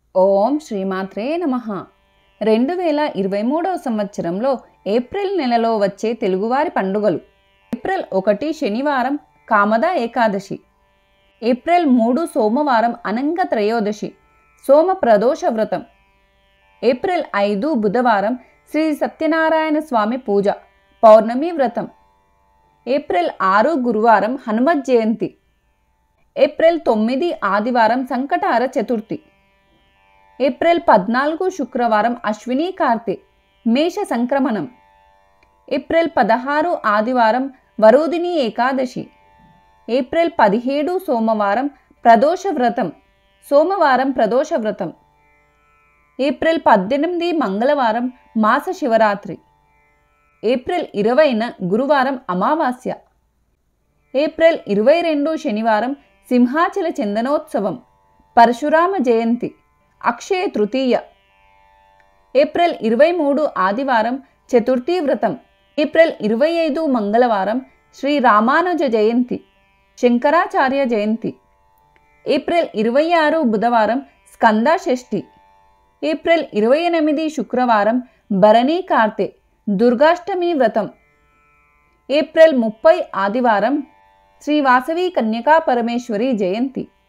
ఓం శ్రీమాత్రే నమ రెండు వేల ఇరవై మూడవ సంవత్సరంలో ఏప్రిల్ నెలలో వచ్చే తెలుగువారి పండుగలు ఏప్రిల్ ఒకటి శనివారం కామద ఏకాదశి ఏప్రిల్ మూడు సోమవారం అనంగ త్రయోదశి సోమ ప్రదోష వ్రతం ఏప్రిల్ ఐదు బుధవారం శ్రీ సత్యనారాయణ స్వామి పూజ పౌర్ణమి వ్రతం ఏప్రిల్ ఆరు గురువారం హనుమత్ జయంతి ఏప్రిల్ తొమ్మిది ఆదివారం సంకటార చతుర్థి ఏప్రిల్ పద్నాలుగు శుక్రవారం అశ్విని కార్తె మేష సంక్రమణం ఏప్రిల్ పదహారు ఆదివారం వరోధిని ఏకాదశి ఏప్రిల్ పదిహేడు సోమవారం ప్రదోష వ్రతం సోమవారం ప్రదోష వ్రతం ఏప్రిల్ పద్దెనిమిది మంగళవారం మాస శివరాత్రి ఏప్రిల్ ఇరవైన గురువారం అమావాస్య ఏప్రిల్ ఇరవై రెండు శనివారం సింహాచల చందనోత్సవం పరశురామ జయంతి అక్షయ తృతీయ ఏప్రిల్ ఇరవై మూడు ఆదివారం చతుర్థి వ్రతం ఏప్రిల్ ఇరవై ఐదు మంగళవారం శ్రీ రామానుజ జయంతి శంకరాచార్య జయంతి ఏప్రిల్ ఇరవై ఆరు బుధవారం స్కంద షష్ఠి ఏప్రిల్ ఇరవై ఎనిమిది శుక్రవారం భరణీ కార్తె దుర్గాష్టమి వ్రతం ఏప్రిల్ ముప్పై ఆదివారం శ్రీ వాసవి కన్యకా పరమేశ్వరి జయంతి